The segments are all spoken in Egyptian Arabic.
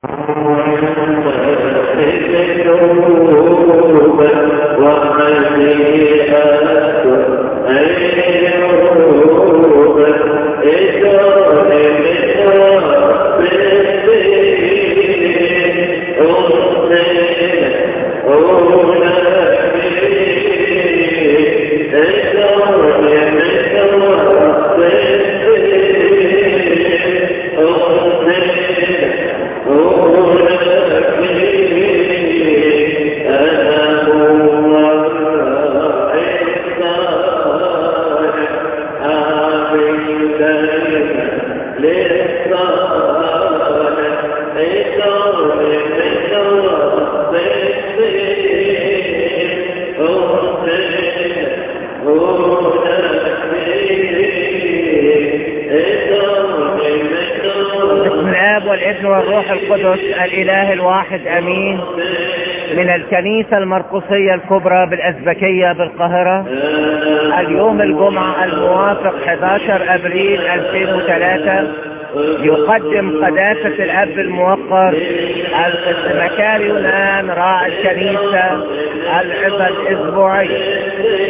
بسم الاب والابن والروح القدس الاله الواحد امين من الكنيسة المرقسية الكبرى بالأزبكية بالقاهرة اليوم الجمعة الموافق 11 أبريل 2003 يقدم قداسة الأب الموقر القسمكار يونان راعي الكنيسة العظة الأسبوعية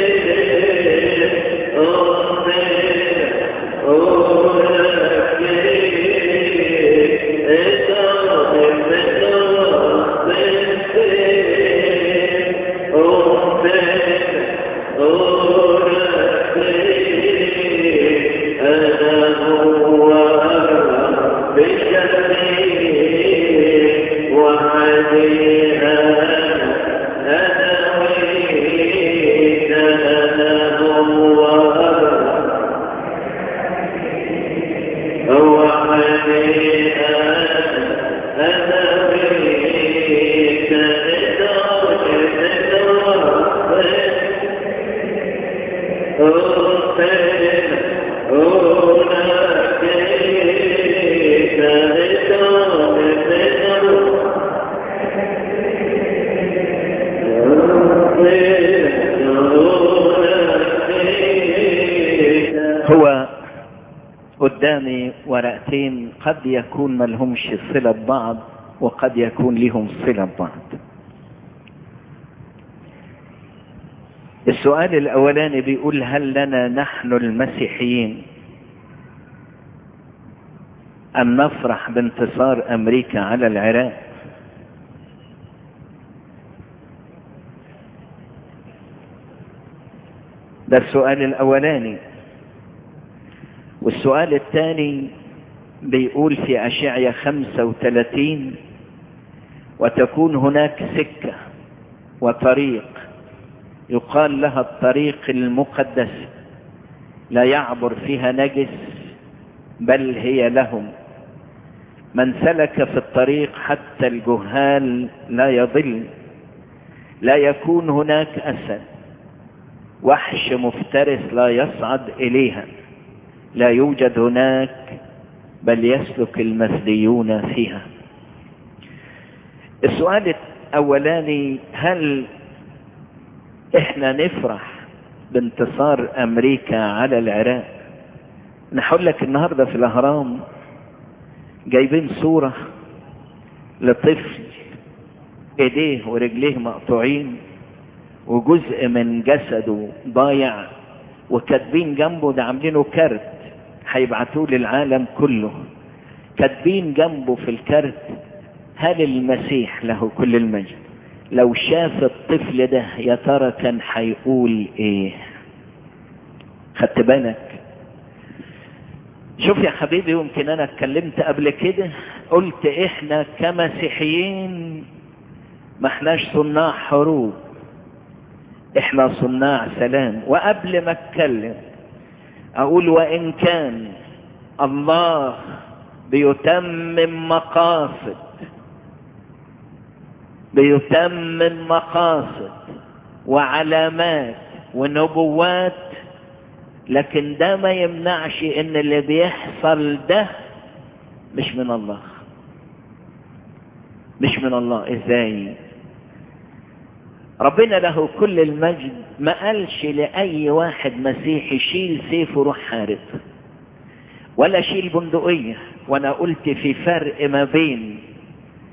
هو قدامي ورقتين قد يكون ما لهمش صلة ببعض وقد يكون لهم صلة ببعض السؤال الأولاني بيقول هل لنا نحن المسيحيين أن نفرح بانتصار أمريكا على العراق ده السؤال الأولاني والسؤال الثاني بيقول في أشعية 35 وتكون هناك سكة وطريق يقال لها الطريق المقدسة لا يعبر فيها نجس بل هي لهم من سلك في الطريق حتى الجهال لا يضل لا يكون هناك أسد وحش مفترس لا يصعد إليها لا يوجد هناك بل يسلك المسديون فيها السؤال الأولاني هل احنا نفرح بانتصار امريكا على العراق نحول لك النهاردة في الاهرام جايبين صورة لطفل ايديه ورجليه مقطوعين وجزء من جسده ضايع وكاتبين جنبه ده عاملينه كارت هيبعتوه للعالم كله كاتبين جنبه في الكارت هل المسيح له كل المجد لو شاف الطفل ده يا ترى كان هيقول ايه خدت بالك شوف يا حبيبي يمكن انا اتكلمت قبل كده قلت احنا كمسيحيين ما احناش صناع حروب احنا صناع سلام وقبل ما اتكلم اقول وان كان الله بيتمم مقاصد بيتمم مقاصد وعلامات ونبوات لكن ده ما يمنعش ان اللي بيحصل ده مش من الله مش من الله ازاي ربنا له كل المجد ما قالش لأي واحد مسيحي شيل سيف وروح حارب ولا شيل بندقية وانا قلت في فرق ما بين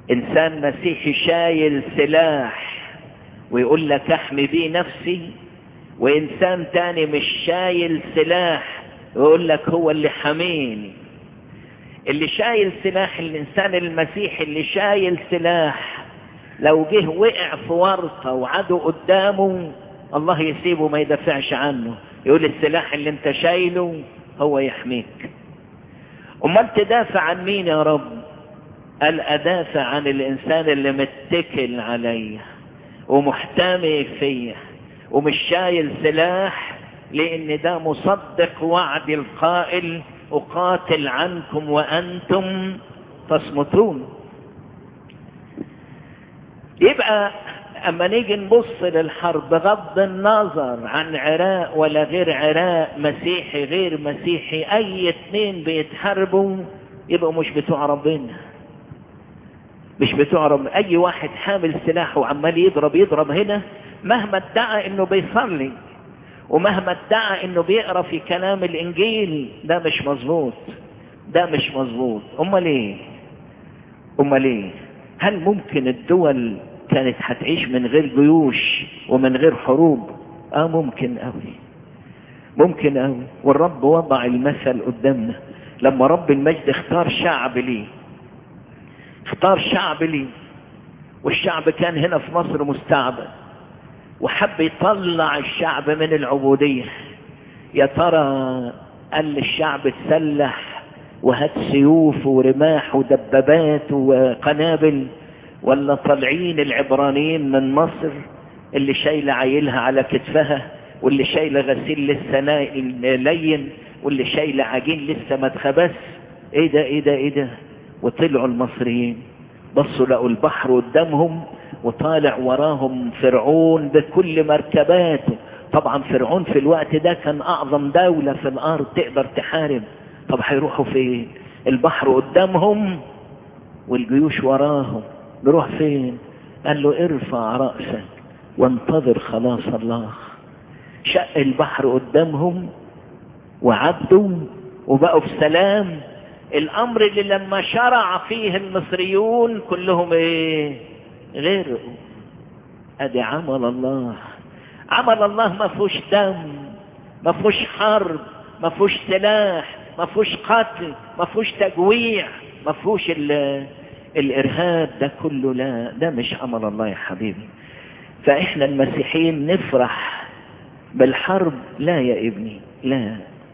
انسان مسيحي شايل سلاح ويقول لك احمي بيه نفسي وانسان تاني مش شايل سلاح ويقول لك هو اللي حميني اللي شايل سلاح الانسان المسيحي اللي شايل سلاح لو جه وقع في ورطة وعدو قدامه الله يسيبه ما يدافعش عنه يقول السلاح اللي انت شايله هو يحميك امال تدافع عن مين يا رب قال ادافع عن الانسان اللي متكل عليا ومحتمي فيا ومش شايل سلاح لان ده مصدق وعد القائل اقاتل عنكم وانتم تصمتون يبقى اما نيجي نبص للحرب بغض النظر عن عراق ولا غير عراق مسيحي غير مسيحي اي اتنين بيتحاربوا يبقوا مش بتوع ربنا مش بتوع ربنا اي واحد حامل سلاح وعمال يضرب يضرب هنا مهما ادعى انه بيصلي ومهما ادعى انه بيقرا في كلام الانجيل ده مش مظبوط ده مش مظبوط امال ايه امال ايه هل ممكن الدول كانت هتعيش من غير جيوش ومن غير حروب اه ممكن قوي ممكن قوي والرب وضع المثل قدامنا لما رب المجد اختار شعب ليه اختار شعب ليه والشعب كان هنا في مصر مستعبد وحب يطلع الشعب من العبودية يا ترى قال للشعب تسلح وهات سيوف ورماح ودبابات وقنابل ولا طالعين العبرانيين من مصر اللي شايلة عيلها على كتفها واللي شايلة غسيل لسه لين واللي شايلة عجين لسه ما اتخبس ايه ده ايه ده ايه ده وطلعوا المصريين بصوا لقوا البحر قدامهم وطالع وراهم فرعون بكل مركباته طبعا فرعون في الوقت ده كان اعظم دولة في الارض تقدر تحارب طب هيروحوا فين البحر قدامهم والجيوش وراهم نروح فين قال له ارفع رأسك وانتظر خلاص الله شق البحر قدامهم وعدوا وبقوا في سلام الامر اللي لما شرع فيه المصريون كلهم ايه غرقوا ادي عمل الله عمل الله ما فيهوش دم ما فيهوش حرب ما فيهوش سلاح ما فيهوش قتل ما فيهوش تجويع ما فيهوش الارهاب ده كله لا ده مش عمل الله يا حبيبي فاحنا المسيحيين نفرح بالحرب لا يا ابني لا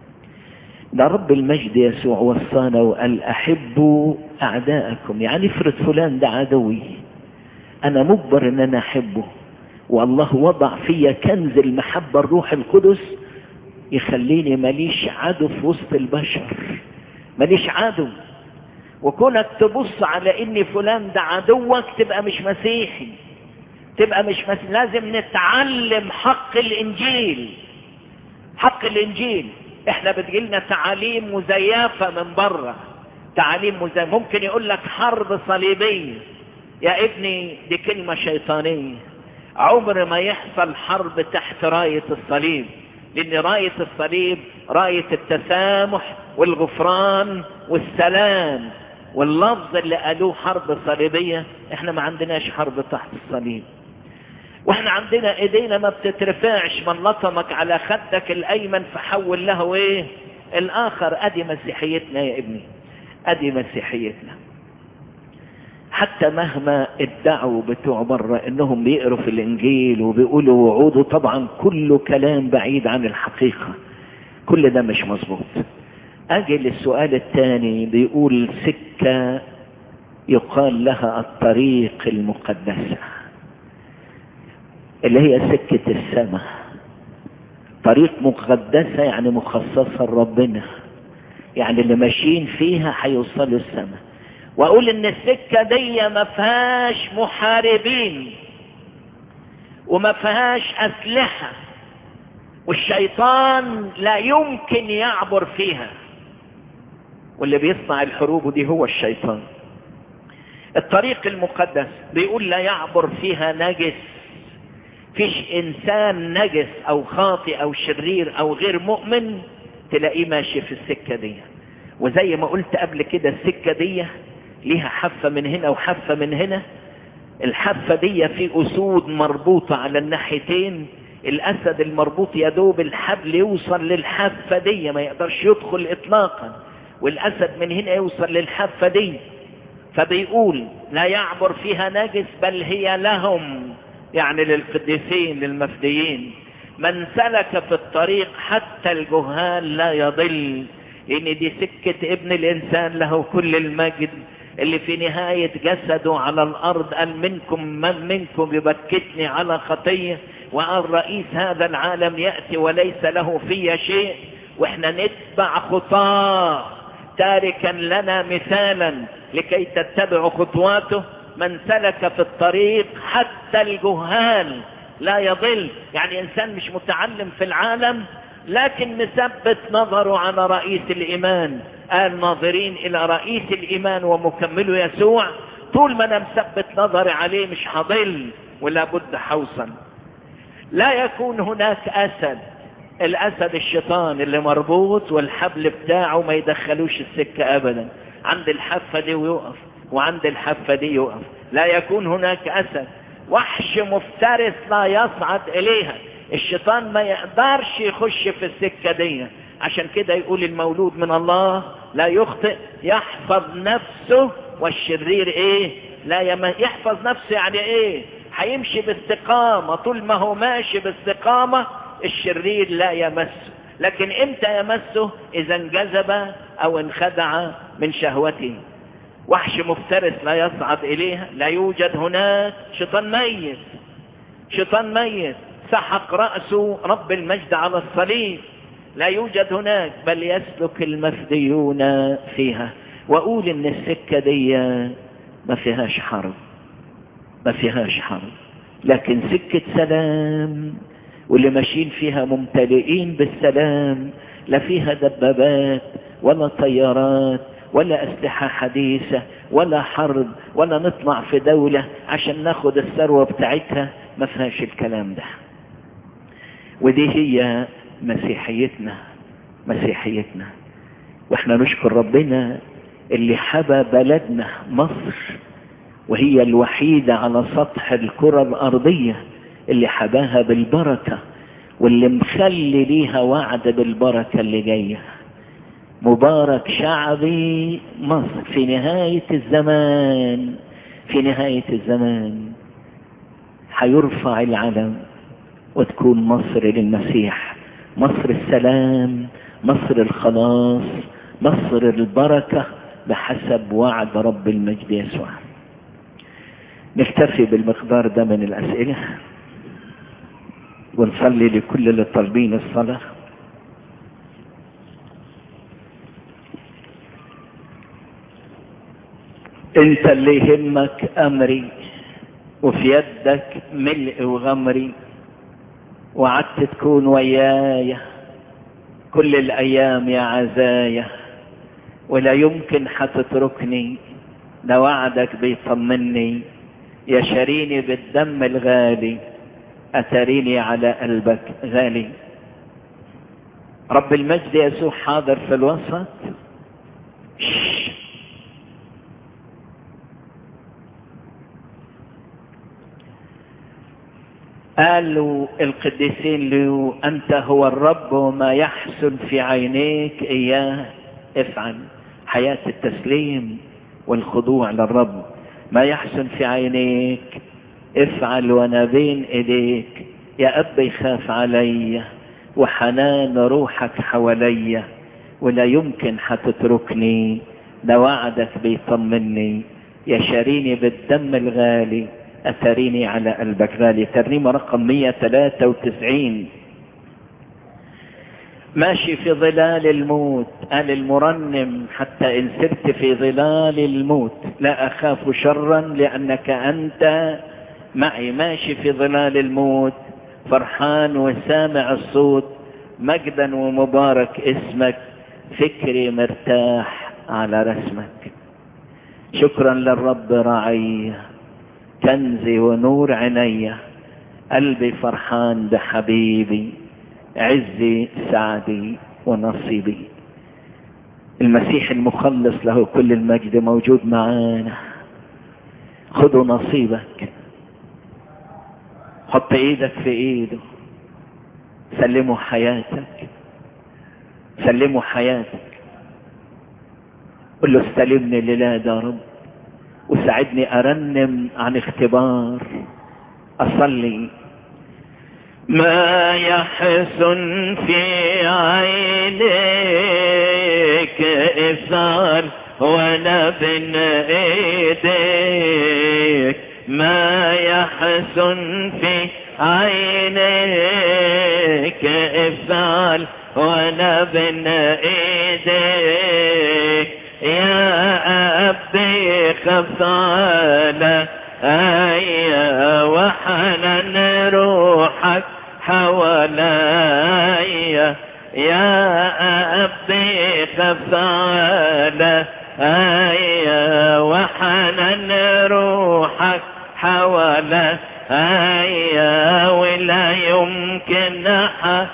ده رب المجد يسوع وصانا وقال احبوا اعداءكم يعني افرض فلان ده عدوي انا مجبر ان انا احبه والله وضع فيا كنز المحبة الروح القدس يخليني ماليش عدو في وسط البشر ماليش عدو وكونك تبص على ان فلان ده عدوك تبقى مش مسيحي تبقى مش مسيحي لازم نتعلم حق الانجيل حق الانجيل احنا بتجيلنا تعاليم مزيفة من بره تعاليم مزيفة ممكن يقول لك حرب صليبية يا ابني دي كلمة شيطانية عمر ما يحصل حرب تحت راية الصليب لان راية الصليب راية التسامح والغفران والسلام واللفظ اللي قالوه حرب صليبية احنا ما عندناش حرب تحت الصليب واحنا عندنا ايدينا ما بتترفعش من لطمك على خدك الايمن فحول له ايه الاخر ادي مسيحيتنا يا ابني ادي مسيحيتنا حتى مهما ادعوا بتوع بره انهم بيقروا في الانجيل وبيقولوا وعوده طبعا كله كلام بعيد عن الحقيقة كل ده مش مظبوط اجي للسؤال الثاني بيقول سكة يقال لها الطريق المقدسة اللي هي سكة السماء طريق مقدسة يعني مخصصة لربنا يعني اللي ماشيين فيها هيوصلوا السماء واقول ان السكة دي ما فيهاش محاربين وما فيهاش اسلحة والشيطان لا يمكن يعبر فيها واللي بيصنع الحروب دي هو الشيطان الطريق المقدس بيقول لا يعبر فيها نجس فيش انسان نجس او خاطئ او شرير او غير مؤمن تلاقيه ماشي في السكة دي وزي ما قلت قبل كده السكة دي ليها حافة من هنا وحافة من هنا الحافة دي في أسود مربوطة على الناحيتين الأسد المربوط يدوب الحبل يوصل للحافة دي ما يقدرش يدخل إطلاقا والأسد من هنا يوصل للحافة دي فبيقول لا يعبر فيها نجس بل هي لهم يعني للقديسين للمفديين من سلك في الطريق حتى الجهال لا يضل ان دي سكة ابن الانسان له كل المجد اللي في نهاية جسده على الارض قال منكم من منكم يبكتني على خطية وقال رئيس هذا العالم يأتي وليس له في شيء واحنا نتبع خطاه تاركا لنا مثالا لكي تتبعوا خطواته من سلك في الطريق حتى الجهال لا يضل يعني انسان مش متعلم في العالم لكن مثبت نظره على رئيس الايمان قال ناظرين الى رئيس الايمان ومكمله يسوع طول ما انا مثبت نظري عليه مش هضل ولا بد حوصا لا يكون هناك اسد الاسد الشيطان اللي مربوط والحبل بتاعه ما يدخلوش السكة ابدا عند الحافة دي ويقف وعند الحافة دي يقف لا يكون هناك اسد وحش مفترس لا يصعد اليها الشيطان ما يقدرش يخش في السكة دي عشان كده يقول المولود من الله لا يخطئ يحفظ نفسه والشرير ايه لا يم... يحفظ نفسه يعني ايه هيمشي باستقامة طول ما هو ماشي باستقامة الشرير لا يمسه لكن امتى يمسه اذا انجذب او انخدع من شهوته وحش مفترس لا يصعد اليها لا يوجد هناك شيطان ميت شيطان ميت سحق رأسه رب المجد على الصليب لا يوجد هناك بل يسلك المفديون فيها واقول ان السكة دي ما فيهاش حرب ما فيهاش حرب لكن سكة سلام واللي ماشيين فيها ممتلئين بالسلام لا فيها دبابات ولا طيارات ولا أسلحة حديثة ولا حرب ولا نطمع في دولة عشان ناخد الثروة بتاعتها ما فيهاش الكلام ده ودي هي مسيحيتنا مسيحيتنا واحنا نشكر ربنا اللي حبى بلدنا مصر وهي الوحيدة على سطح الكرة الأرضية اللي حباها بالبركة واللي مخلي ليها وعد بالبركة اللي جاية مبارك شعبي مصر في نهاية الزمان في نهاية الزمان حيرفع العلم وتكون مصر للمسيح مصر السلام مصر الخلاص مصر البركة بحسب وعد رب المجد يسوع نكتفي بالمقدار ده من الأسئلة ونصلي لكل اللي طالبين الصلاة انت اللي يهمك امري وفي يدك ملء وغمري وعدت تكون وياي كل الايام يا عزايا ولا يمكن حتتركني ده وعدك بيطمني يا شريني بالدم الغالي أتريني على قلبك غالي رب المجد يسوع حاضر في الوسط قالوا القديسين له أنت هو الرب وما يحسن في عينيك إياه افعل حياة التسليم والخضوع للرب ما يحسن في عينيك افعل وانا بين ايديك يا اب يخاف علي وحنان روحك حواليا ولا يمكن حتتركني ده وعدك بيطمني يا شاريني بالدم الغالي أتريني على قلبك غالي ترنيمة رقم 193 ماشي في ظلال الموت قال المرنم حتى إن سرت في ظلال الموت لا أخاف شرا لأنك أنت معي ماشي في ظلال الموت فرحان وسامع الصوت مجدا ومبارك اسمك فكري مرتاح على رسمك شكرا للرب راعي كنزي ونور عيني قلبي فرحان بحبيبي عزي سعدي ونصيبي المسيح المخلص له كل المجد موجود معانا خذوا نصيبك حط ايدك في ايده سلموا حياتك سلموا حياتك قل له استلمني الليلة يا رب وساعدني ارنم عن اختبار اصلي ما يحسن في عينيك إثار ولا بين ايديك ما يحسن في عينيك افعل وانا بين ايديك يا ابي خف على ايا وحنن روحك حواليا يا ابي خف على ايا وحنن روحك حواليا ايا ولا يمكن احد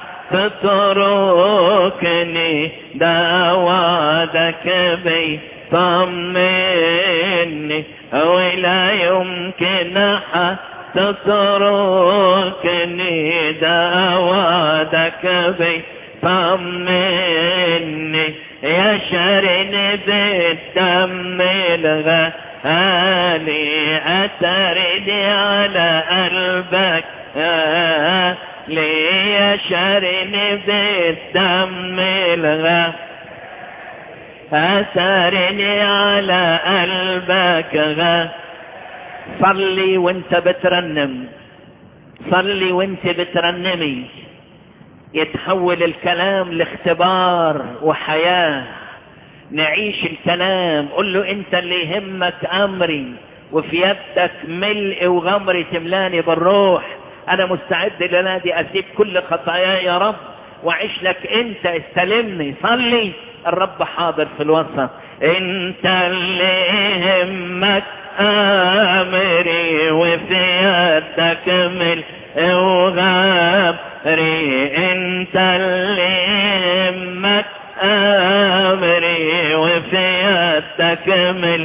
تتركني دعواتك بي طمني ولا يمكن احد تتركني دعواتك بي طمني يا شرن بالدم الغالي أتردي على قلبك لي شرن بالدم الغالي أثرني على قلبك غا صلي وانت بترنم صلي وانت بترنمي يتحول الكلام لاختبار وحياة نعيش الكلام قل له انت اللي يهمك امري وفي يدك ملء وغمري تملاني بالروح انا مستعد لنادي اسيب كل خطاياي يا رب واعيش لك انت استلمني صلي الرب حاضر في الوسط انت اللي يهمك امري وفي يدك ملء وغمري انت اللي يهمك امري وفي يدك ملء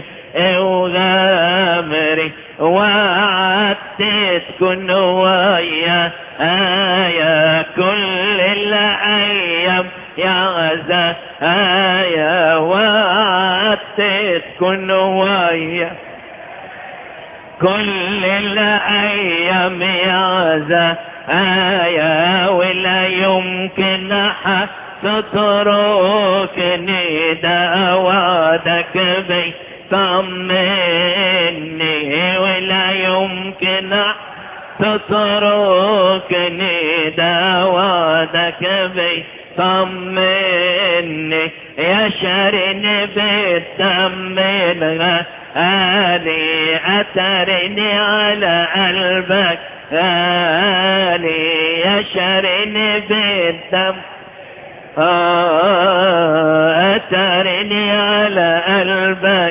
وغامري وعدت تكون ويا آية كل الأيام يا غزة آية وعدت تكون ويا كل الأيام يا غزة آية ولا يمكن أحد تتركني دعواتك بي طمني ولا يمكن تتركني دعواتك بي طمني يا شرن بالدم الغالي أترني على قلبك غالي يا شرن بالدم أترني على قلبك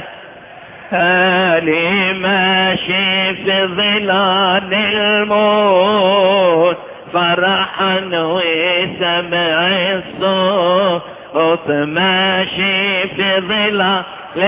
هالي ماشي في ظلال الموت فرحا وسمع الصوت ماشي في ظلال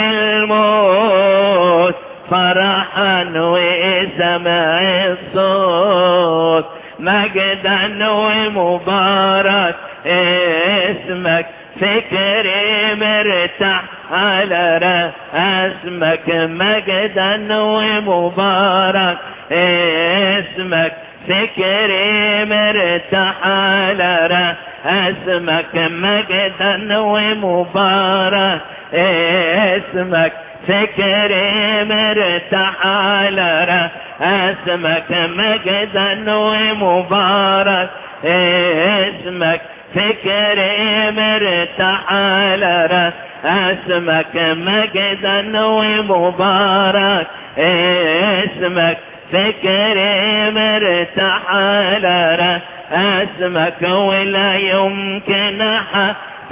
الموت فرحا وسمع الصوت مجدا ومبارك اسمك فكري مرتاح على رأسمك مجدا ومبارك اسمك فكري مرتاح على رأسمك مجدا ومبارك اسمك فكري مرتاح على رأسمك مجدا ومبارك اسمك فكري مرتاح على رأسمك مجدا ومبارك اسمك فكري مرتاح على رأسمك ولا يمكن أحد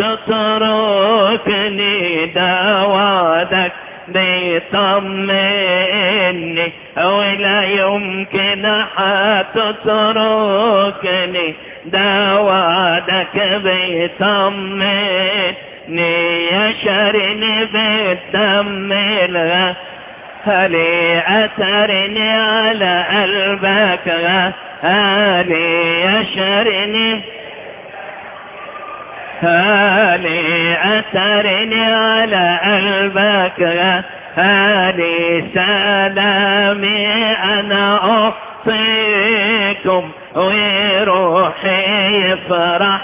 تتركني دعواتك بيطمني ولا يمكن أحد تتركني دعواتك بيطمن يشرني بالدم هلي أثرني على قلبك هلي يشرني هالي أثرني على قلبك هالي سلامي أنا أعطيكم وروحي يفرح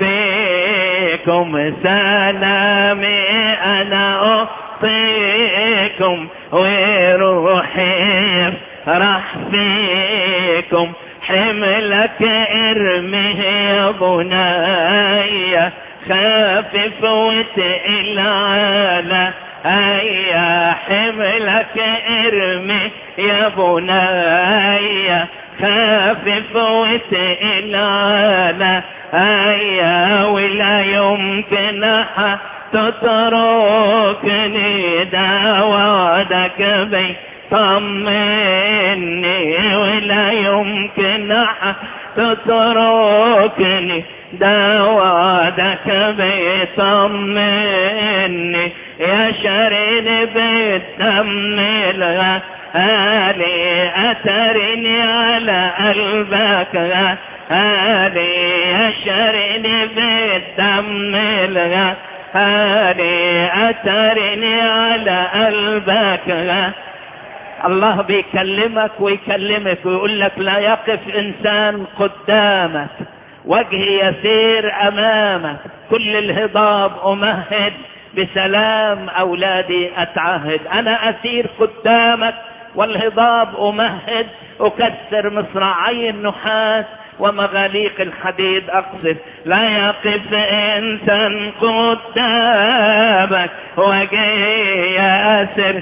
فيكم سلامي أنا أعطيكم وروحي يفرح فيكم حملك ارمه يا بني خافف وتقل على هيا حملك ارمي يا بني خافف وتقل على هيا ولا يمكن تتركني دعواتك بي طمني ولا يمكن تتركني دعواتك بيطمني يا شرين بالدم الغالي أترني على قلبك غالي يا شرين بالدم الغالي أترني على قلبك غالي الله بيكلمك ويكلمك ويقول لك لا يقف انسان قدامك وجهي يسير امامك كل الهضاب امهد بسلام اولادي اتعهد انا اسير قدامك والهضاب امهد اكسر مصراعي النحاس ومغاليق الحديد اقصف لا يقف انسان قدامك وجهي ياسر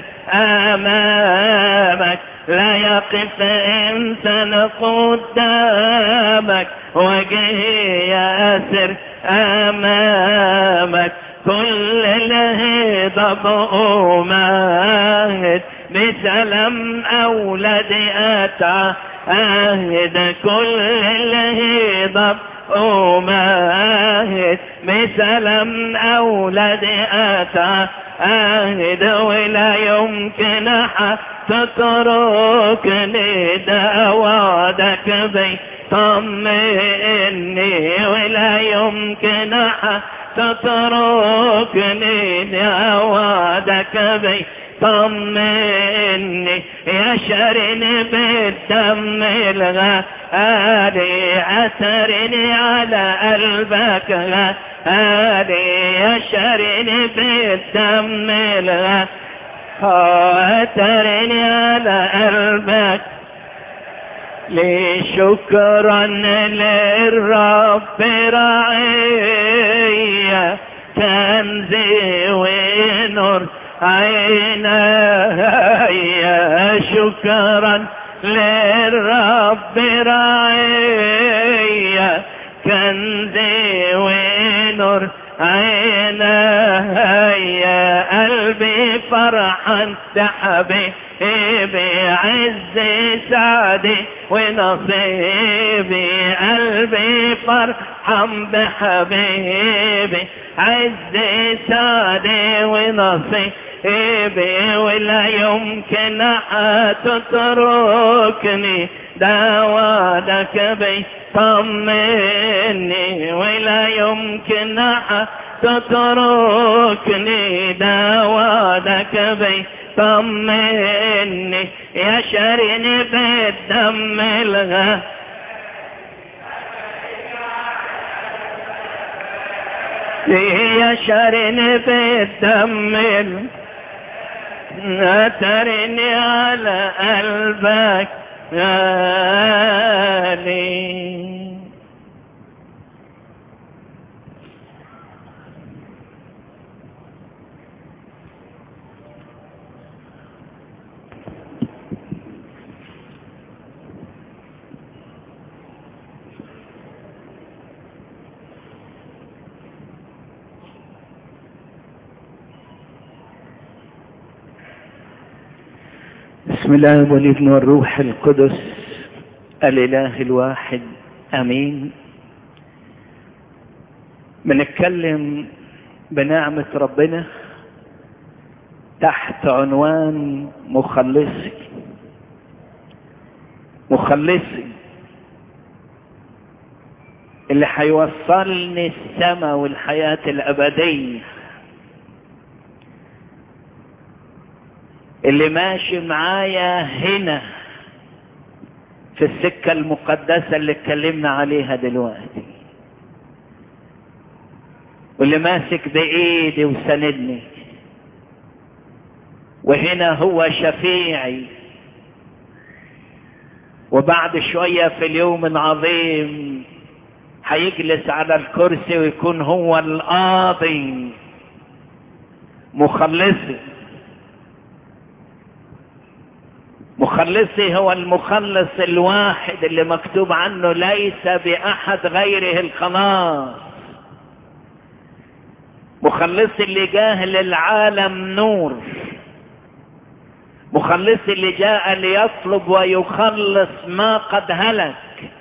امامك لا يقف انسان قدامك وجهي ياسر امامك كل الهضب امهد بسلام اولادي اتعهد كل الهضب أمهد بسلام أولادي أتعهد ولا يمكن تتركني دعواتك بي طمني ولا يمكن تتركني دعواتك بي طمني يا شرني بالدم الغالي عثرني على قلبك غالي يا شرني بالدم الغالي عثرني على قلبك لي شكرا للرب رعية كنزي ونور عيني شكرا للرب رعية كنزي ونور عيني قلبي فرحا بحبيبي عز سعدي ونصيبي قلبي فرحا بحبيبي عز سعدي ونصيبي ولا يمكن تتركني دعواتك بي طمني ولا يمكن تتركني دعواتك بي طمني يا شرني بالدم الغا يا شرني بالدم أترني على قلبك غالي بسم الله والابن والروح القدس الاله الواحد امين بنتكلم بنعمة ربنا تحت عنوان مخلصي مخلصي اللي هيوصلني السماء والحياة الأبدية اللي ماشي معايا هنا في السكة المقدسة اللي اتكلمنا عليها دلوقتي واللي ماسك بإيدي وسندني وهنا هو شفيعي وبعد شوية في اليوم العظيم هيجلس على الكرسي ويكون هو القاضي مخلصي مخلصي هو المخلص الواحد اللي مكتوب عنه ليس بأحد غيره الخلاص مخلصي اللي جاه للعالم نور مخلصي اللي جاء ليطلب ويخلص ما قد هلك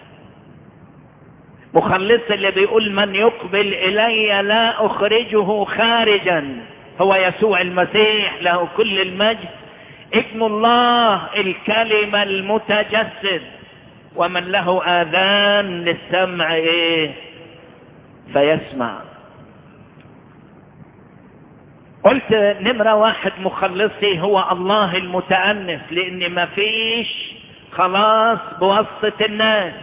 مخلصي اللي بيقول من يقبل الي لا اخرجه خارجا هو يسوع المسيح له كل المجد ابن الله الكلمة المتجسد ومن له آذان للسمع إيه فيسمع قلت نمرة واحد مخلصي هو الله المتأنس لأن ما فيش خلاص بواسطة الناس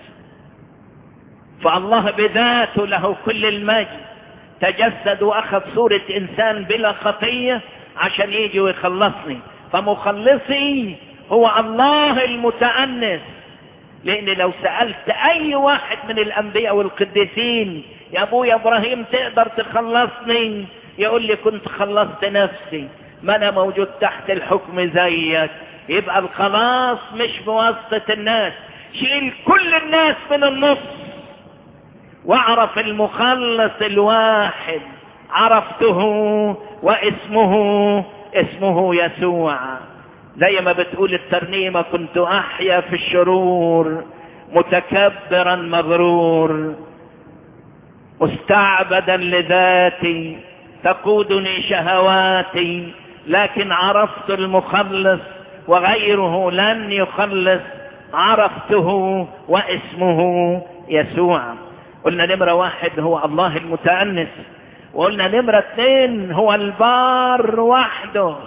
فالله بذاته له كل المجد تجسد واخذ صورة انسان بلا خطية عشان يجي ويخلصني فمخلصي هو الله المتأنس لان لو سألت اي واحد من الانبياء والقديسين يا ابويا ابراهيم تقدر تخلصني يقول لي كنت خلصت نفسي ما انا موجود تحت الحكم زيك يبقى الخلاص مش بواسطة الناس شيل كل الناس من النص واعرف المخلص الواحد عرفته واسمه اسمه يسوع زي ما بتقول الترنيمة كنت احيا في الشرور متكبرا مغرور مستعبدا لذاتي تقودني شهواتي لكن عرفت المخلص وغيره لن يخلص عرفته واسمه يسوع قلنا نمرة واحد هو الله المتأنس وقلنا نمرة اثنين هو البار وحده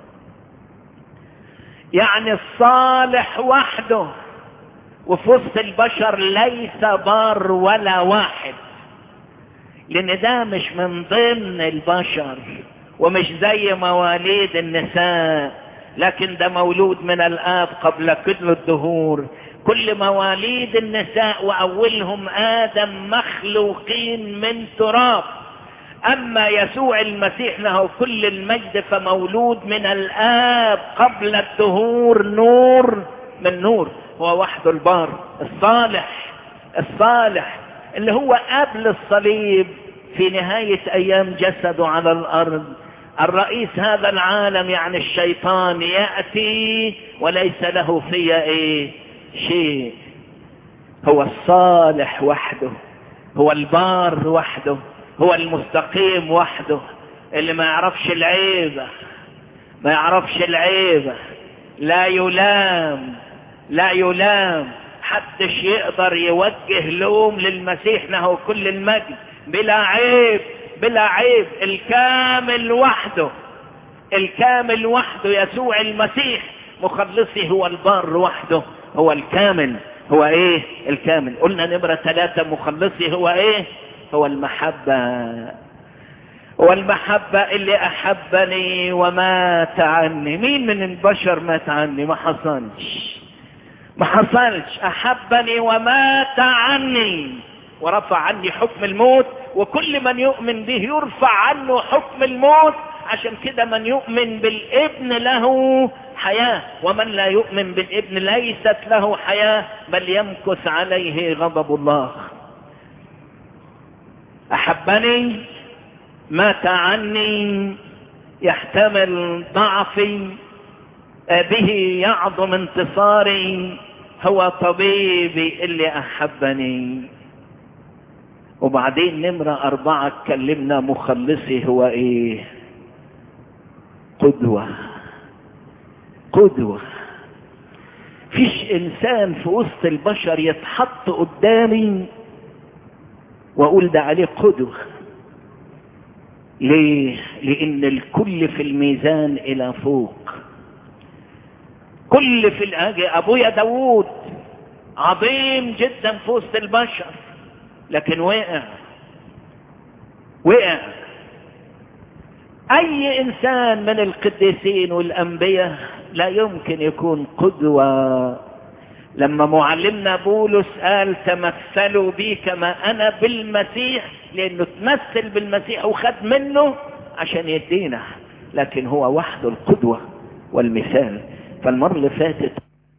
يعني الصالح وحده وفي وسط البشر ليس بار ولا واحد لان ده مش من ضمن البشر ومش زي مواليد النساء لكن ده مولود من الاب قبل كل الدهور كل مواليد النساء واولهم ادم مخلوقين من تراب اما يسوع المسيح له كل المجد فمولود من الاب قبل الدهور نور من نور هو وحده البار الصالح الصالح اللي هو قبل الصليب في نهاية ايام جسده على الارض الرئيس هذا العالم يعني الشيطان يأتي وليس له في ايه شيء هو الصالح وحده هو البار وحده هو المستقيم وحده اللي ما يعرفش العيبة ما يعرفش العيبة لا يلام لا يلام حدش يقدر يوجه لوم للمسيح له كل المجد بلا عيب بلا عيب الكامل وحده الكامل وحده يسوع المسيح مخلصي هو البار وحده هو الكامل هو ايه الكامل قلنا نمرة ثلاثة مخلصي هو ايه هو المحبة هو المحبة اللي احبني ومات عني مين من البشر مات عني ما حصلش ما حصلش احبني ومات عني ورفع عني حكم الموت وكل من يؤمن به يرفع عنه حكم الموت عشان كده من يؤمن بالابن له حياة ومن لا يؤمن بالابن ليست له حياة بل يمكث عليه غضب الله احبني مات عني يحتمل ضعفي به يعظم انتصاري هو طبيبي اللي احبني وبعدين نمرة أربعة اتكلمنا مخلصي هو إيه قدوة قدوة فيش إنسان في وسط البشر يتحط قدامي وأقول ده عليه قدوة ليه لأن الكل في الميزان إلى فوق كل في الأجي أبويا داوود عظيم جدا في وسط البشر لكن وقع وقع اي انسان من القديسين والانبياء لا يمكن يكون قدوة لما معلمنا بولس قال تمثلوا بي كما انا بالمسيح لانه تمثل بالمسيح وخد منه عشان يدينا لكن هو وحده القدوة والمثال فالمرة اللي فاتت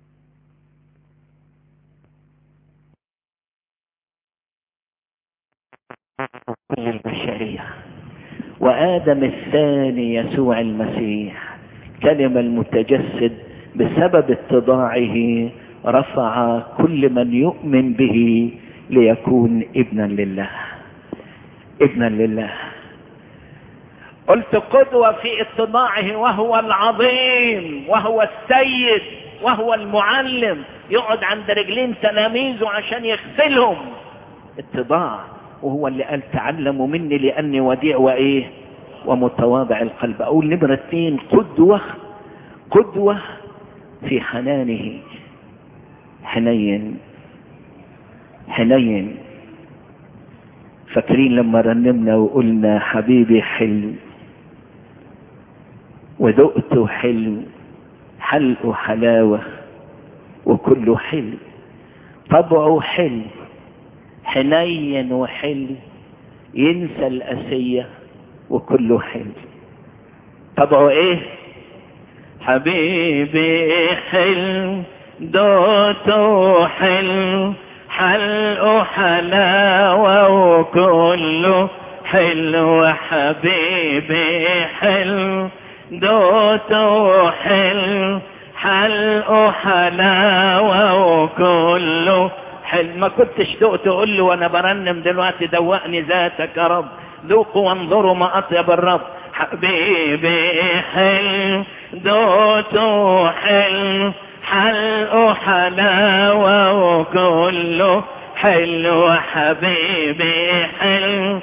كل البشرية وآدم الثاني يسوع المسيح كلمة المتجسد بسبب اتضاعه رفع كل من يؤمن به ليكون ابنا لله ابنا لله قلت قدوة في اتضاعه وهو العظيم وهو السيد وهو المعلم يقعد عند رجلين تلاميذه عشان يغسلهم اتضاع وهو اللي قال تعلموا مني لاني وديع وايه ومتواضع القلب اقول نمرة اثنين قدوة قدوة في حنانه حنين حنين فاكرين لما رنمنا وقلنا حبيبي حلو ودقته حلو حلقه حلاوة وكله حلو طبعه حلو حنين وحلو ينسى الأسية وكله حلو طبعه ايه حبيبي حلو دوته حلو حلقه حلاوة وكله حلو حبيبي حلو دوته حلو حلقه حلاوة وكله حلو ما كنتش دقت تقول له وانا برنم دلوقتي دوقني ذاتك يا رب ذوقوا وانظروا ما اطيب الرب حبيبي حلو دوته حلو حلقه حلاوة وكله حلو حبيبي حلو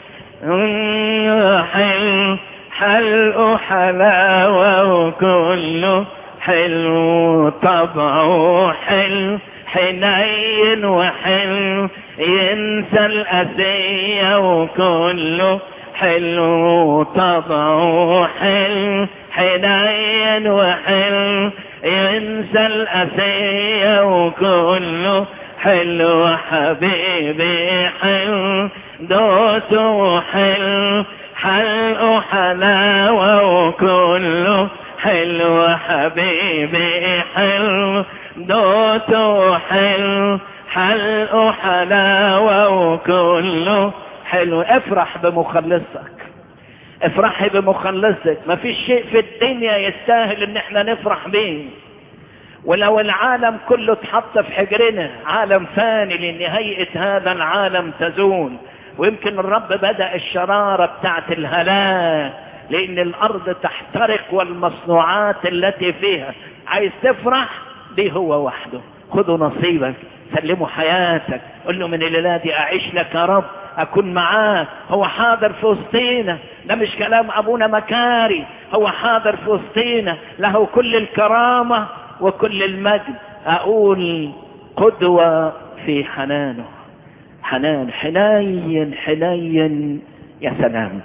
حلو حلقه حلاوة وكله حلو طبعه حلو حنين وحلو ينسى الأذية وكله حلو طبعه حلو حنين وحلو ينسى الأذية وكله حلو حبيبي حلو دوته حلو حلقه حلاوة وكله حلو حبيبي حلو دوته حلو حلقه حلاوة وكله حلو افرح بمخلصك افرحي بمخلصك ما فيش شيء في الدنيا يستاهل ان احنا نفرح به ولو العالم كله اتحط في حجرنا عالم فاني لان هيئة هذا العالم تزول ويمكن الرب بدأ الشرارة بتاعت الهلاك لان الارض تحترق والمصنوعات التي فيها عايز تفرح دي هو وحده خدوا نصيبك سلموا حياتك قل له من الليلة دي اعيش لك يا رب اكون معاه هو حاضر في وسطينا ده مش كلام ابونا مكاري هو حاضر في وسطينا له كل الكرامة وكل المجد اقول قدوة في حنانه حنان حنين حنين يا سلام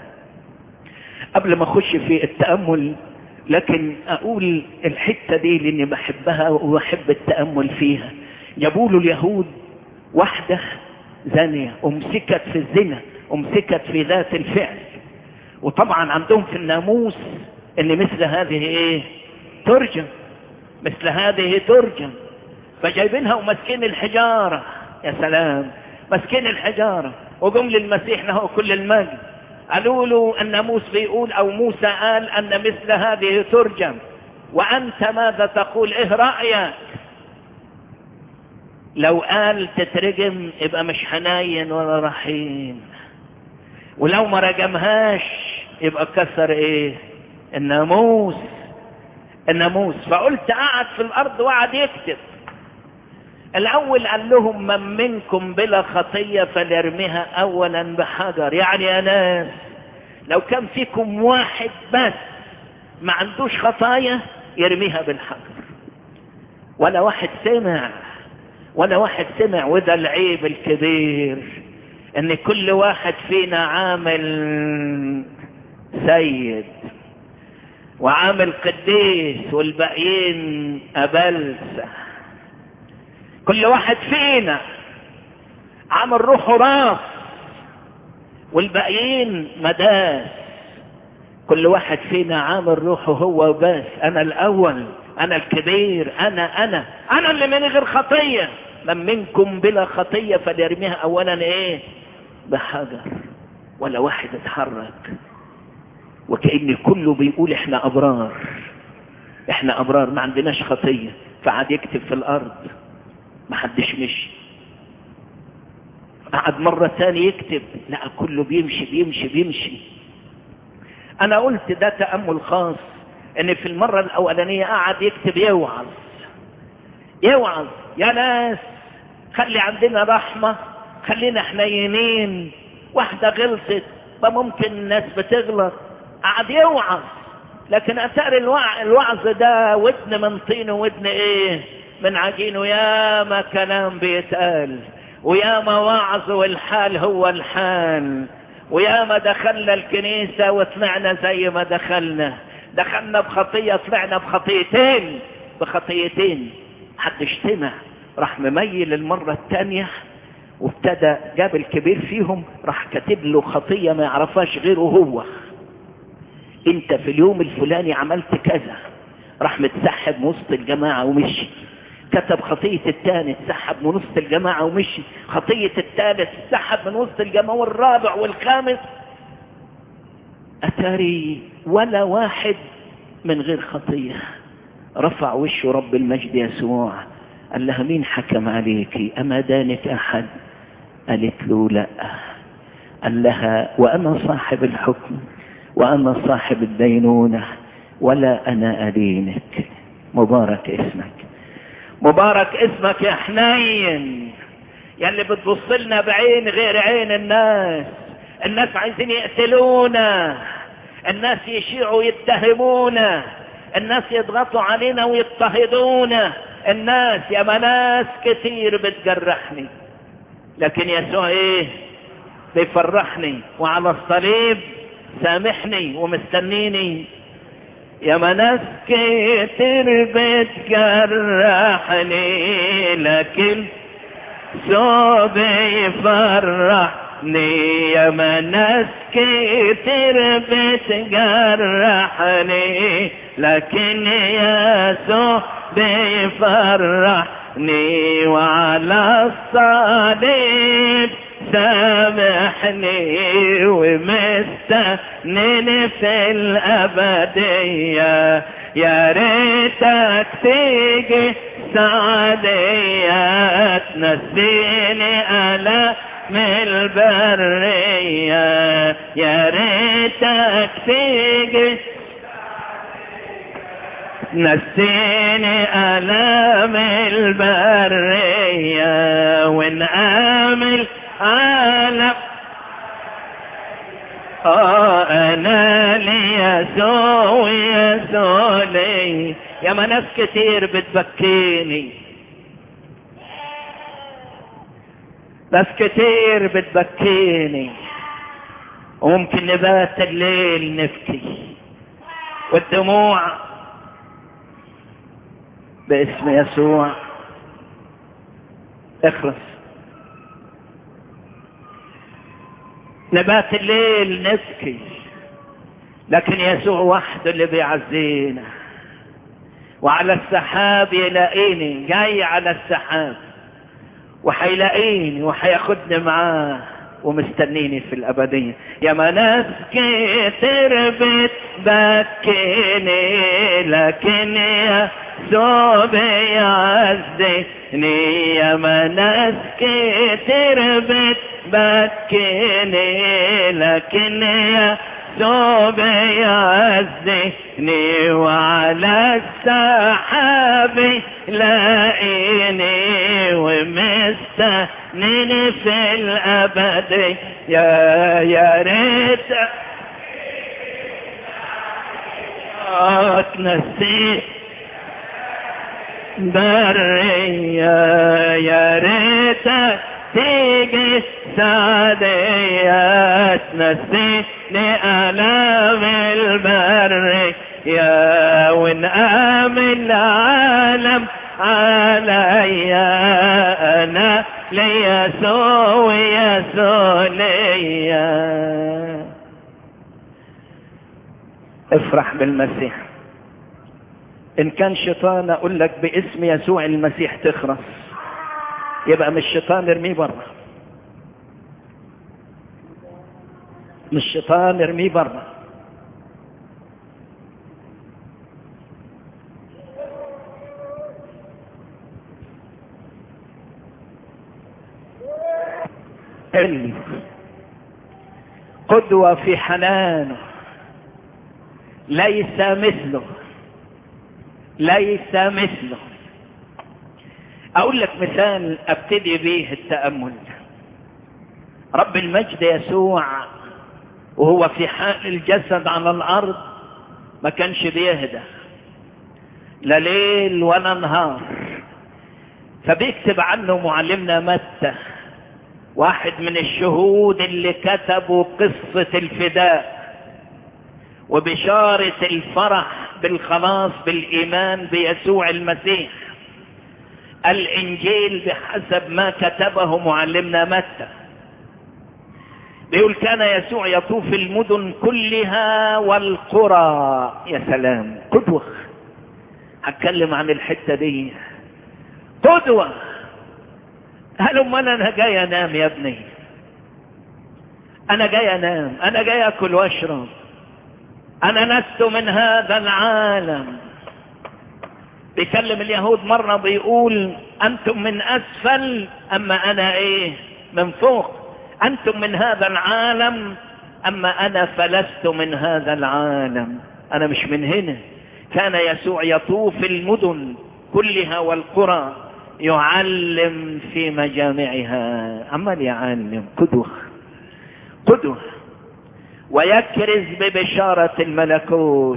قبل ما اخش في التأمل لكن اقول الحتة دي لاني بحبها وبحب التأمل فيها جابوا له اليهود واحدة زانية امسكت في الزنا امسكت في ذات الفعل وطبعا عندهم في الناموس ان مثل هذه ايه ترجم مثل هذه ترجم فجايبينها وماسكين الحجارة يا سلام ماسكين الحجارة وجم للمسيح له كل المجد قالوا له الناموس بيقول او موسى قال ان مثل هذه ترجم وانت ماذا تقول ايه رأيك لو قال تترجم يبقى مش حنين ولا رحيم ولو ما رجمهاش يبقى كسر ايه الناموس الناموس فقلت قعد في الارض وقعد يكتب الاول قال لهم من منكم بلا خطية فليرميها اولا بحجر يعني يا ناس لو كان فيكم واحد بس ما عندوش خطايا يرميها بالحجر ولا واحد سمع ولا واحد سمع وده العيب الكبير ان كل واحد فينا عامل سيد وعامل قديس والباقيين أبلسة كل واحد فينا عامل روحه راس والباقيين مداس كل واحد فينا عامل روحه هو بس انا الاول انا الكبير انا انا انا اللي من غير خطية من منكم بلا خطية فليرميها اولا ايه بحجر ولا واحد اتحرك وكأن كله بيقول احنا ابرار احنا ابرار ما عندناش خطية فقعد يكتب في الارض ما حدش مشي قعد مرة تاني يكتب لا كله بيمشي بيمشي بيمشي انا قلت ده تأمل خاص ان في المرة الاولانية قعد يكتب يوعظ يوعظ يا ناس خلي عندنا رحمة خلينا حنينين واحدة غلطت ما ممكن الناس بتغلط قعد يوعظ لكن اثار الوع... الوعظ ده ودن من طين ودن ايه من عجين ويا ما كلام بيتقال ويا ما وعظ والحال هو الحال ويا ما دخلنا الكنيسة وطلعنا زي ما دخلنا دخلنا بخطية طلعنا بخطيتين بخطيتين حد اجتمع راح مميل المرة الثانية وابتدى جاب الكبير فيهم راح كاتب له خطية ما يعرفهاش غيره هو انت في اليوم الفلاني عملت كذا راح متسحب من وسط الجماعة ومشي كتب خطية الثاني اتسحب من وسط الجماعة ومشي خطية الثالث اتسحب من وسط الجماعة والرابع والخامس أتاري ولا واحد من غير خطية رفع وشه رب المجد يسوع قال لها مين حكم عليك أما دانك أحد قالت له لا قال لها وأنا صاحب الحكم وأنا صاحب الدينونة ولا أنا أدينك مبارك اسمك مبارك اسمك يا حنين يا اللي بتبص لنا بعين غير عين الناس الناس عايزين يقتلونا الناس يشيعوا يتهمونا الناس يضغطوا علينا ويضطهدونا الناس يا ناس كتير بتجرحني لكن يسوع ايه بيفرحني وعلى الصليب سامحني ومستنيني يا ناس كتير بتجرحني لكن صوب يفرحني يا ناس كتير بتجرحني لكن يسوع بيفرحني وعلى الصليب سامحني ومستنين في الأبدية يا ريتك تيجي سعدية تنسيني ألم البرية يا ريتك تيجي نسيني ألام البرية ونعمل عالم آه أنا لي يسوع يسوع لي يا ما ناس كتير بتبكيني ناس كتير بتبكيني وممكن نبات الليل نبكي والدموع باسم يسوع اخلص نبات الليل نبكي لكن يسوع وحده اللي بيعزينا وعلى السحاب يلاقيني جاي على السحاب وحيلاقيني وحياخدني معاه ومستنيني في الأبدية يا ما ناس كتير بتبكيني لكن يسوع بيعزني يا ما ناس كتير بكيني لكن يا ثوب يعزني وعلى السحاب لاقيني ومستنيني في الابد يا يا ريت نسيت برية يا ريت تيجي سعدية تنسيني ألام البر يا ونقام العالم عليا أنا ليسوع يسوع ليا افرح بالمسيح ان كان شيطان اقول لك باسم يسوع المسيح تخرس يبقى مش شيطان ارميه بره مش شيطان ارميه بره اللي قدوة في حنانه ليس مثله ليس مثله اقول لك مثال ابتدي به التأمل رب المجد يسوع وهو في حال الجسد على الارض ما كانش بيهدى لا ليل ولا نهار فبيكتب عنه معلمنا متى واحد من الشهود اللي كتبوا قصة الفداء وبشارة الفرح بالخلاص بالإيمان بيسوع المسيح الإنجيل بحسب ما كتبه معلمنا متى بيقول كان يسوع يطوف المدن كلها والقرى يا سلام قدوة هتكلم عن الحتة دي قدوة هل امال انا جاي انام يا ابني انا جاي انام انا جاي اكل واشرب انا لست من هذا العالم بيكلم اليهود مرة بيقول انتم من اسفل اما انا ايه من فوق انتم من هذا العالم اما انا فلست من هذا العالم انا مش من هنا كان يسوع يطوف المدن كلها والقرى يعلم في مجامعها عمال يعلم قدوة قدوة ويكرز ببشارة الملكوت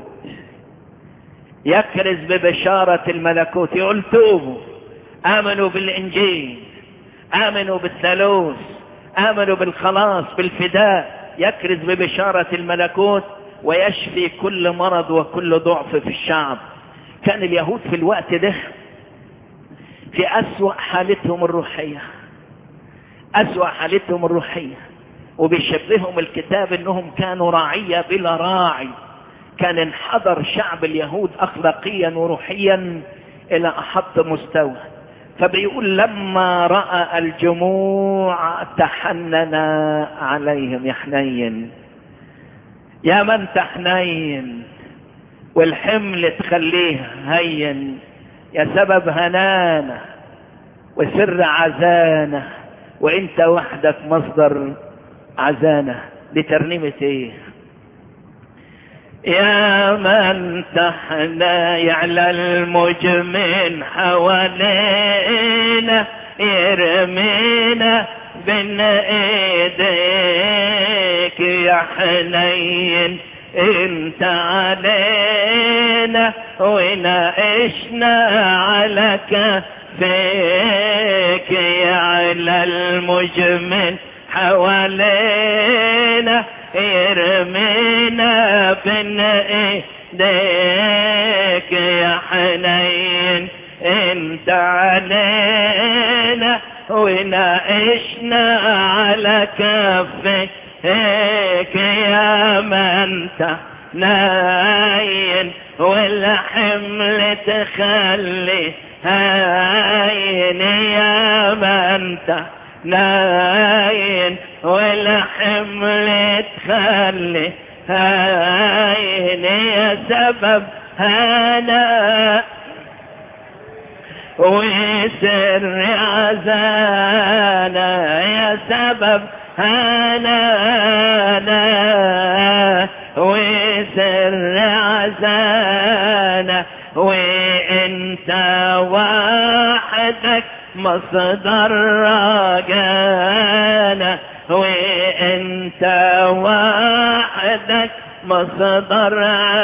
يكرز ببشارة الملكوت يقول توبوا آمنوا بالإنجيل آمنوا بالثالوث آمنوا بالخلاص بالفداء يكرز ببشارة الملكوت ويشفي كل مرض وكل ضعف في الشعب كان اليهود في الوقت ده في أسوأ حالتهم الروحية أسوأ حالتهم الروحية وبيشبههم الكتاب انهم كانوا راعية بلا راعي كان انحدر شعب اليهود اخلاقيا وروحيا الى احط مستوى فبيقول لما رأى الجموع تحنن عليهم يا حنين يا من تحنين والحمل تخليه هين يا سبب هنانة وسر عزانة وانت وحدك مصدر عزانة لترنيمة ايه يا من تحنا يعلى المجمن حوالينا يرمينا بين ايديك يا حنين انت علينا وناقشنا على كفيك يا على المجمل حوالينا يرمينا بين ايديك يا حنين انت علينا وناقشنا على كفك هيك يا من ناين والحمل تخلي هاين يا من ناين والحمل تخلي هاين يا سبب هنا وسر عزانا يا سبب أنا أنا وسر عزانا وانت وحدك مصدر رجانا وانت وحدك مصدر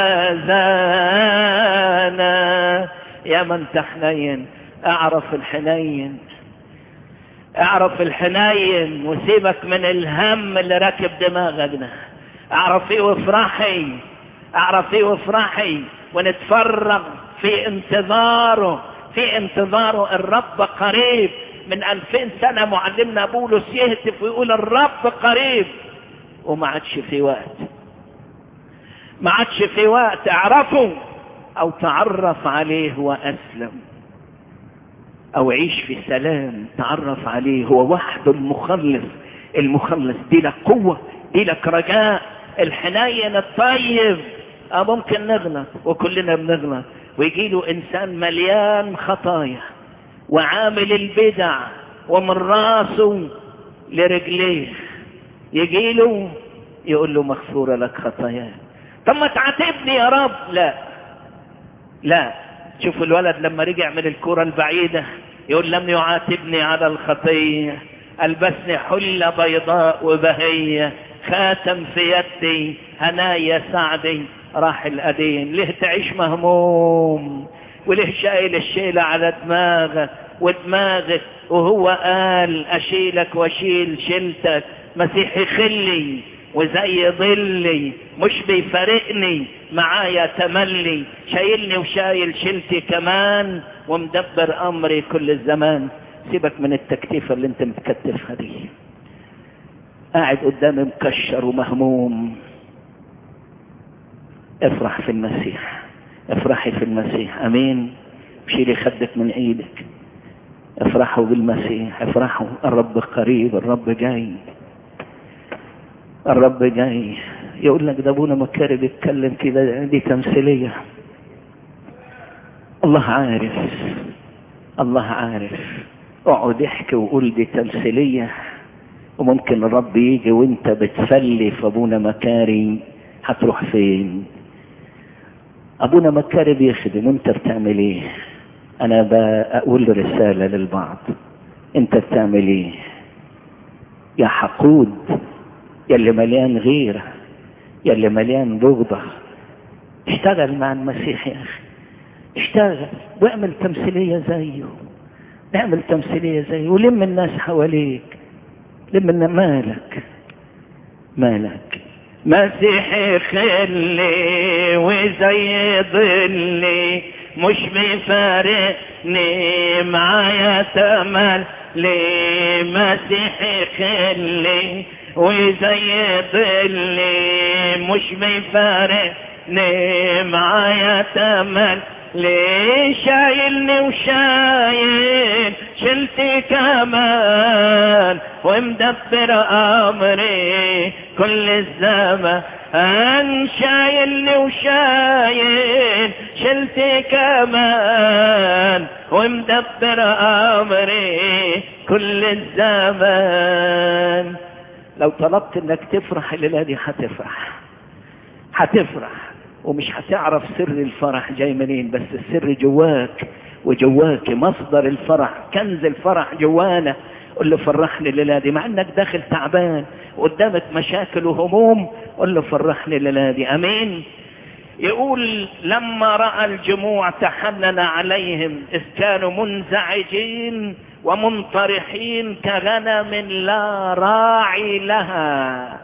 عزانا يا من تحنين اعرف الحنين اعرف الحنين وسيبك من الهم اللي راكب دماغنا اعرفي وافرحي اعرفي وافرحي ونتفرغ في انتظاره في انتظاره الرب قريب من ألفين سنة معلمنا بولس يهتف ويقول الرب قريب وما عادش في وقت ما عادش في وقت اعرفه او تعرف عليه واسلم او عيش في سلام تعرف عليه هو وحده المخلص المخلص دي لك قوة دي لك رجاء الحنين الطيب اه ممكن نغلط وكلنا بنغلط ويجي له انسان مليان خطايا وعامل البدع ومن راسه لرجليه يجي له يقول له مغفورة لك خطاياك طب ما تعاتبني يا رب لا لا شوف الولد لما رجع من الكرة البعيدة يقول لم يعاتبني على الخطية ألبسني حلة بيضاء وبهية خاتم في يدي هنايا سعدي راح القديم ليه تعيش مهموم وليه شايل الشيلة على دماغك ودماغك وهو قال أشيلك وأشيل شيلتك مسيحي خلي وزي ظلي مش بيفارقني معايا تملي شايلني وشايل شيلتي كمان ومدبر أمري كل الزمان سيبك من التكتيفة اللي انت متكتفها دي قاعد قدامي مكشر ومهموم افرح في المسيح افرحي في المسيح امين شيلي خدك من ايدك افرحوا بالمسيح افرحوا الرب قريب الرب جاي الرب جاي يقول لك ده ابونا مكاري بيتكلم كده دي تمثيليه الله عارف الله عارف اقعد احكي وقول دي تمثيليه وممكن الرب يجي وانت بتفلي في ابونا مكاري هتروح فين ابونا مكاري بيخدم وانت بتعمل ايه انا بقول رسالة للبعض انت بتعمل ايه يا حقود يا اللي مليان غيرة يا اللي مليان بغضة اشتغل مع المسيح يا اخي اشتغل واعمل تمثيلية زيه اعمل تمثيلية زيه ولم الناس حواليك لم الناس مالك مالك مسيحي خلي وزي ظلي مش بيفارقني معايا تمل لي مسيحي خلي وزي ظلي مش بيفارقني معايا تمل ليه شايلني وشايل شلتي كمان ومدبر امري كل الزمان شايلني وشايل شلتي كمان ومدبر امري كل الزمان لو طلبت انك تفرح الليله دي هتفرح هتفرح ومش هتعرف سر الفرح جاي منين بس السر جواك وجواك مصدر الفرح كنز الفرح جوانا قل له فرحني الليله دي مع انك داخل تعبان وقدامك مشاكل وهموم قل له فرحني الليله دي امين يقول لما راى الجموع تحنن عليهم اذ كانوا منزعجين ومنطرحين كغنم لا راعي لها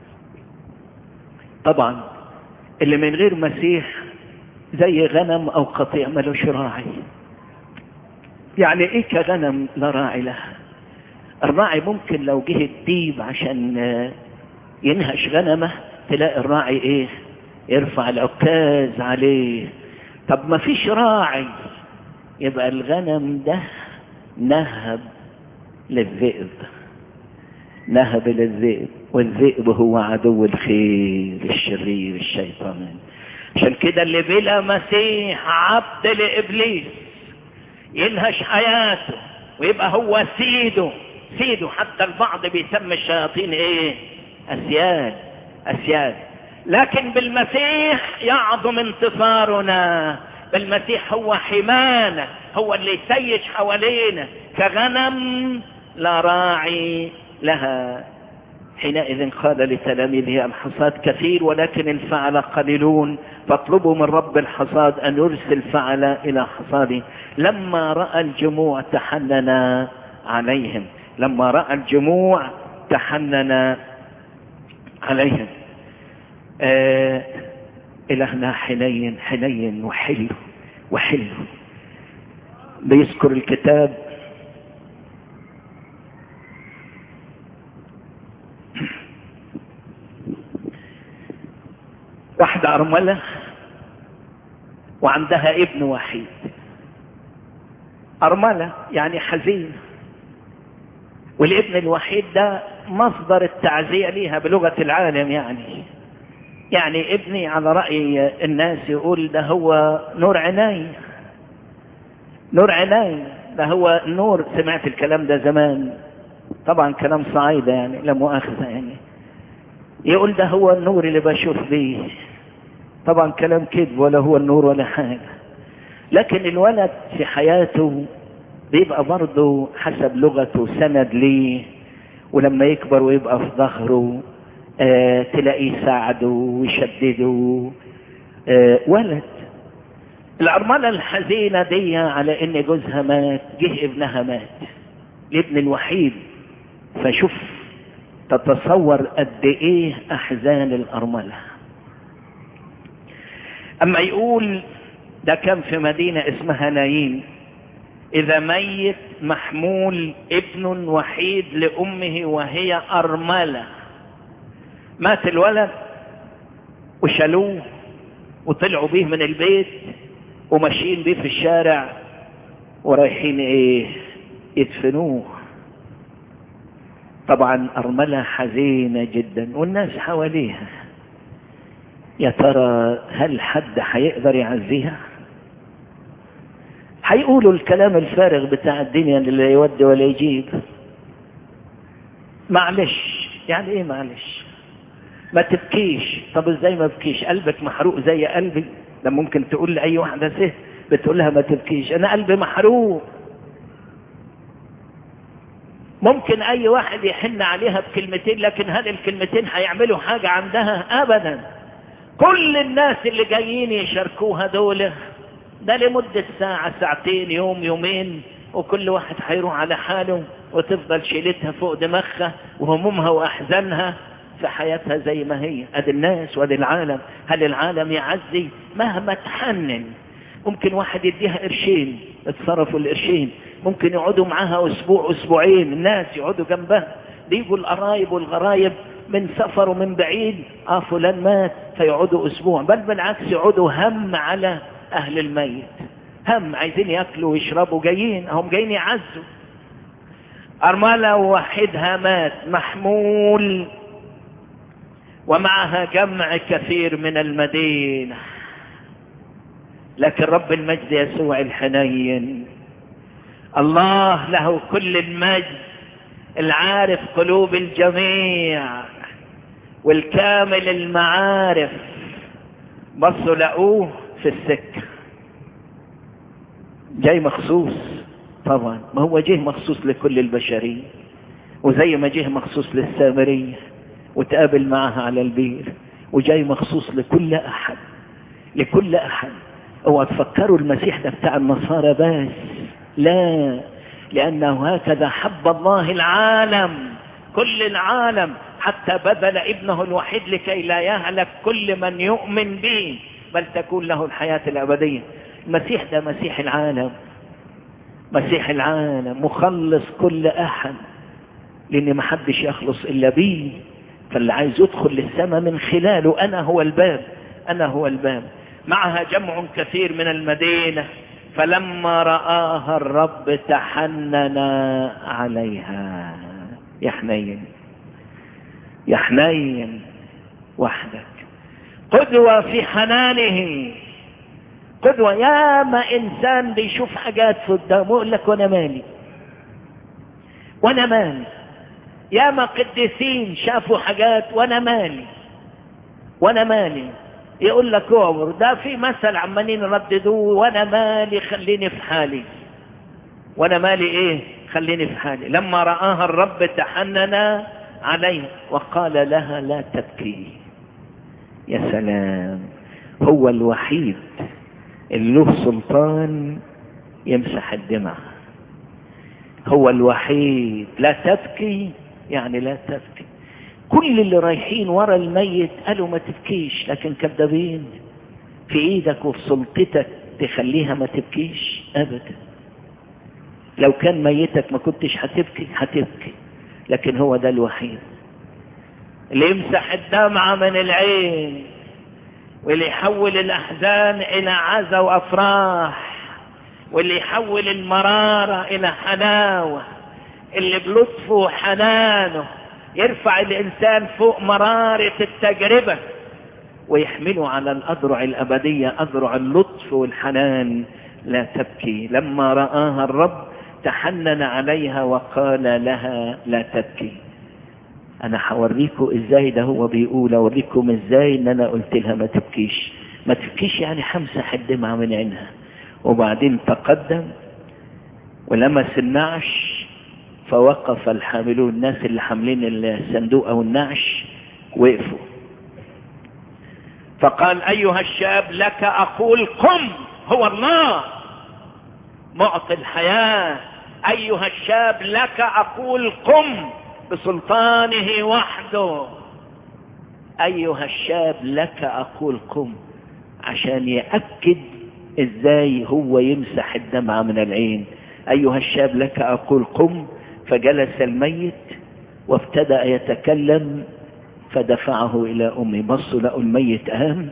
طبعا اللي من غير مسيح زي غنم او قطيع ملوش راعي يعني ايه كغنم لا راعي لها الراعي ممكن لو جه الديب عشان ينهش غنمه تلاقي الراعي ايه يرفع العكاز عليه طب ما فيش راعي يبقى الغنم ده نهب للذئب نهب للذئب والذئب هو عدو الخير الشرير الشيطان عشان كده اللي بلا مسيح عبد لابليس ينهش حياته ويبقى هو سيده سيده حتى البعض بيسمي الشياطين ايه اسياد اسياد لكن بالمسيح يعظم انتصارنا بالمسيح هو حمانا هو اللي يسيج حوالينا كغنم لا راعي لها حينئذ قال لتلاميذه الحصاد كثير ولكن الفعل قليلون فاطلبوا من رب الحصاد أن يرسل فعل إلى حصاده لما رأى الجموع تحنن عليهم لما رأى الجموع تحنن عليهم آه إلهنا حنين حنين وحلو وحلو بيذكر الكتاب واحدة أرملة وعندها ابن وحيد أرملة يعني حزين والابن الوحيد ده مصدر التعزية ليها بلغة العالم يعني يعني ابني على رأي الناس يقول ده هو نور عيني نور عيني ده هو نور سمعت الكلام ده زمان طبعا كلام صعيدة يعني لا مؤاخذة يعني يقول ده هو النور اللي بشوف بيه طبعا كلام كذب ولا هو النور ولا حاجة لكن الولد في حياته بيبقى برضه حسب لغته سند ليه ولما يكبر ويبقى في ظهره آه تلاقيه يساعده ويشدده آه ولد الأرملة الحزينة دي على إن جوزها مات جه ابنها مات الابن الوحيد فشوف تتصور قد ايه احزان الارملة اما يقول ده كان في مدينة اسمها نايين اذا ميت محمول ابن وحيد لامه وهي ارملة مات الولد وشالوه وطلعوا بيه من البيت وماشيين بيه في الشارع ورايحين ايه يدفنوه طبعا أرملة حزينة جدا والناس حواليها يا ترى هل حد هيقدر يعزيها هيقولوا الكلام الفارغ بتاع الدنيا اللي لا يودي ولا يجيب معلش يعني ايه معلش ما تبكيش طب ازاي ما بكيش قلبك محروق زي قلبي ده ممكن تقول لأي واحدة سه بتقول لها ما تبكيش انا قلبي محروق ممكن اي واحد يحن عليها بكلمتين لكن هذه الكلمتين هيعملوا حاجة عندها ابدا كل الناس اللي جايين يشاركوها دول ده لمدة ساعة ساعتين يوم يومين وكل واحد هيروح على حاله وتفضل شيلتها فوق دماغها وهمومها واحزانها في حياتها زي ما هي ادي الناس وادي العالم هل العالم يعزي مهما تحنن ممكن واحد يديها قرشين اتصرفوا القرشين ممكن يقعدوا معاها اسبوع اسبوعين الناس يقعدوا جنبها بيجوا القرايب والغرايب من سفر ومن بعيد اه فلان مات فيقعدوا اسبوع بل بالعكس يقعدوا هم على اهل الميت هم عايزين ياكلوا ويشربوا جايين هم جايين يعزوا أرملة وحدها مات محمول ومعها جمع كثير من المدينة لكن رب المجد يسوع الحنين الله له كل المجد العارف قلوب الجميع والكامل المعارف بصوا لقوه في السكة جاي مخصوص طبعا ما هو جه مخصوص لكل البشرية وزي ما جه مخصوص للسامرية وتقابل معها على البير وجاي مخصوص لكل أحد لكل أحد اوعى تفكروا المسيح ده بتاع النصارى بس لا لأنه هكذا حب الله العالم كل العالم حتى بذل ابنه الوحيد لكي لا يهلك كل من يؤمن به بل تكون له الحياة الأبدية المسيح ده مسيح العالم مسيح العالم مخلص كل أحد لأن ما حدش يخلص إلا بيه فاللي عايز يدخل للسماء من خلاله أنا هو الباب أنا هو الباب معها جمع كثير من المدينة فلما رآها الرب تحنن عليها يا حنين يا حنين وحدك قدوة في حنانه قدوة يا ما إنسان بيشوف حاجات في قدامه يقول لك وأنا مالي وانا مالي ياما قديسين شافوا حاجات وانا مالي وانا مالي يقول لك اعبر ده في مثل عمالين يرددوه وانا مالي خليني في حالي وانا مالي ايه خليني في حالي لما رآها الرب تحنن عليه وقال لها لا تبكي يا سلام هو الوحيد اللي له سلطان يمسح الدمع هو الوحيد لا تبكي يعني لا تبكي كل اللي رايحين ورا الميت قالوا ما تبكيش لكن كذابين في ايدك وفي سلطتك تخليها ما تبكيش ابدا لو كان ميتك ما كنتش هتبكي هتبكي لكن هو ده الوحيد اللي يمسح الدمعة من العين واللي يحول الأحزان إلى عزا وأفراح واللي يحول المرارة إلى حلاوة اللي بلطفه وحنانه يرفع الإنسان فوق مرارة التجربة ويحمله على الأذرع الأبدية أذرع اللطف والحنان لا تبكي لما رآها الرب تحنن عليها وقال لها لا تبكي انا هوريكم ازاي ده هو بيقول اوريكم ازاي ان انا قلت لها ما تبكيش ما تبكيش يعني همسح الدمعة من عينها وبعدين تقدم ولمس النعش فوقف الحاملون الناس اللي حاملين الصندوق او النعش وقفوا فقال ايها الشاب لك اقول قم هو الله معطي الحياة ايها الشاب لك اقول قم بسلطانه وحده ايها الشاب لك اقول قم عشان يأكد ازاي هو يمسح الدمعة من العين ايها الشاب لك اقول قم فجلس الميت وابتدأ يتكلم فدفعه الى امه بصوا لقوا الميت قام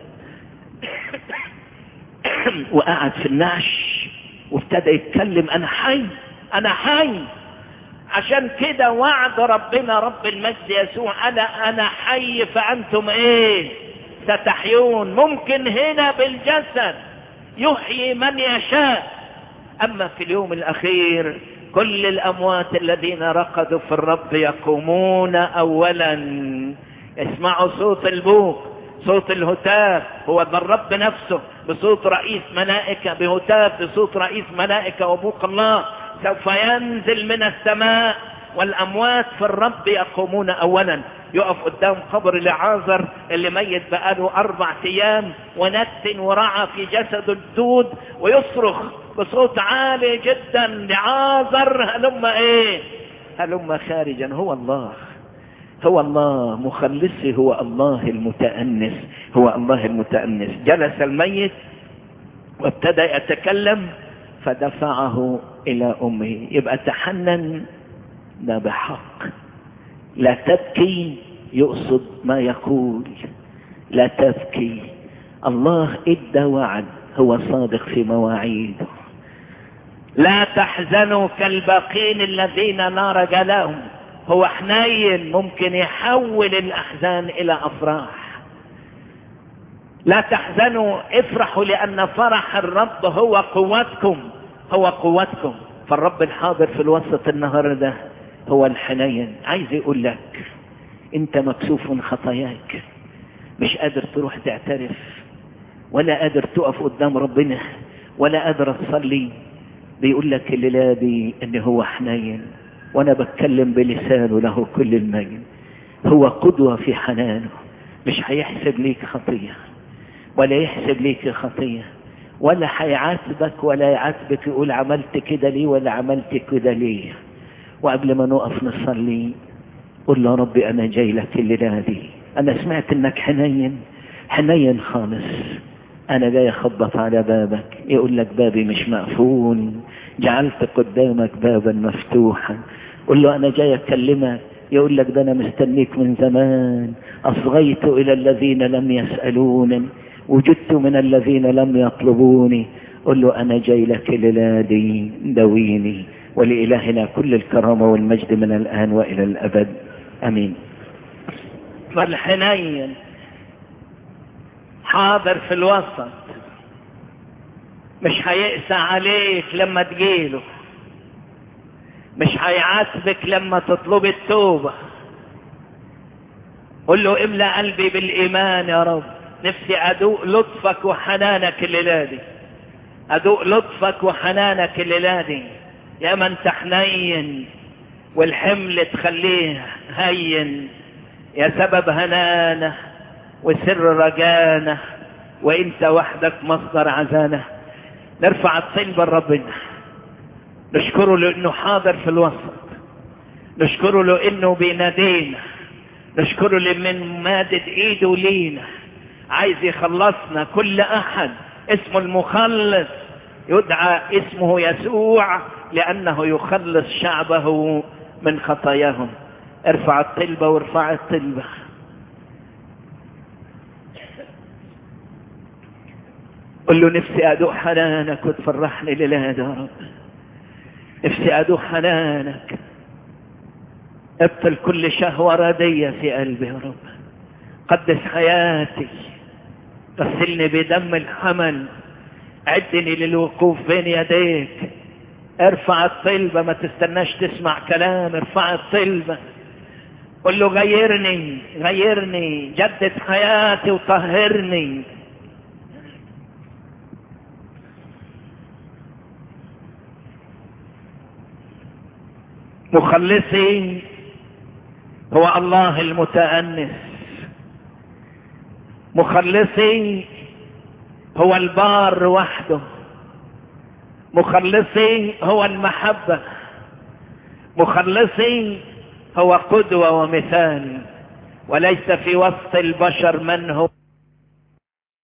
وقعد في النعش وابتدى يتكلم انا حي انا حي عشان كده وعد ربنا رب المجد يسوع انا انا حي فانتم ايه ستحيون ممكن هنا بالجسد يحيي من يشاء اما في اليوم الاخير كل الاموات الذين رقدوا في الرب يقومون اولا اسمعوا صوت البوق صوت الهتاف هو ده الرب نفسه بصوت رئيس ملائكة بهتاف بصوت رئيس ملائكة وبوق الله سوف ينزل من السماء والأموات في الرب يقومون أولا يقف قدام قبر لعازر اللي ميت بقاله أربع أيام ونت ورعى في جسده الدود ويصرخ بصوت عالي جدا لعازر هلم ايه هلم خارجا هو الله هو الله مخلصي هو الله المتأنس هو الله المتأنس جلس الميت وابتدى يتكلم فدفعه إلى أمه يبقى تحنن ده بحق لا تبكي يقصد ما يقول لا تبكي الله ادى وعد هو صادق في مواعيده لا تحزنوا كالباقين الذين لا رجا لهم هو حنين ممكن يحول الأحزان إلى أفراح لا تحزنوا افرحوا لأن فرح الرب هو قوتكم هو قوتكم فالرب الحاضر في الوسط النهار ده هو الحنين عايز يقول لك انت مكسوف من خطاياك مش قادر تروح تعترف ولا قادر تقف قدام ربنا ولا قادر تصلي بيقول لك الليلة دي ان هو حنين وانا بتكلم بلسانه له كل المجد هو قدوة في حنانه مش هيحسب ليك خطية ولا يحسب ليك خطية ولا هيعاتبك ولا يعاتبك يقول عملت كده ليه ولا عملت كده ليه وقبل ما نقف نصلي قل له ربي انا جاي لك الليلة دي انا سمعت انك حنين حنين خالص انا جاي اخبط على بابك يقول لك بابي مش مقفول جعلت قدامك بابا مفتوحا قل له انا جاي اكلمك يقول لك ده انا مستنيك من زمان اصغيت الى الذين لم يسألوني وجدت من الذين لم يطلبوني قل له انا جاي لك للادي دويني ولإلهنا كل الكرامة والمجد من الآن وإلى الأبد أمين فالحنين حاضر في الوسط مش هيقسى عليك لما تجيله مش هيعاتبك لما تطلب التوبة قل له املأ قلبي بالإيمان يا رب نفسي أدوق لطفك وحنانك الليلة دي أدوق لطفك وحنانك الليلة دي يا من تحنين والحمل تخليه هين يا سبب هنانه وسر رجانه وانت وحدك مصدر عزانه نرفع الطلب لربنا نشكره لانه حاضر في الوسط نشكره لانه بينادينا نشكره لمن مادد ايده لينا عايز يخلصنا كل احد اسمه المخلص يدعى اسمه يسوع لانه يخلص شعبه من خطاياهم ارفع الطلبة وارفع الطلبة قل له نفسي ادوق حنانك وتفرحني للهاد يا رب نفسي ادوق حنانك ابطل كل شهوة ردية في قلبي يا رب قدس حياتي غسلني بدم الحمل عدني للوقوف بين يديك ارفع الطلبة ما تستناش تسمع كلام ارفع الطلبة قل له غيرني غيرني جدد حياتي وطهرني مخلصي هو الله المتأنس مخلصي هو البار وحده مخلصي هو المحبة مخلصي هو قدوة ومثال وليس في وسط البشر من هو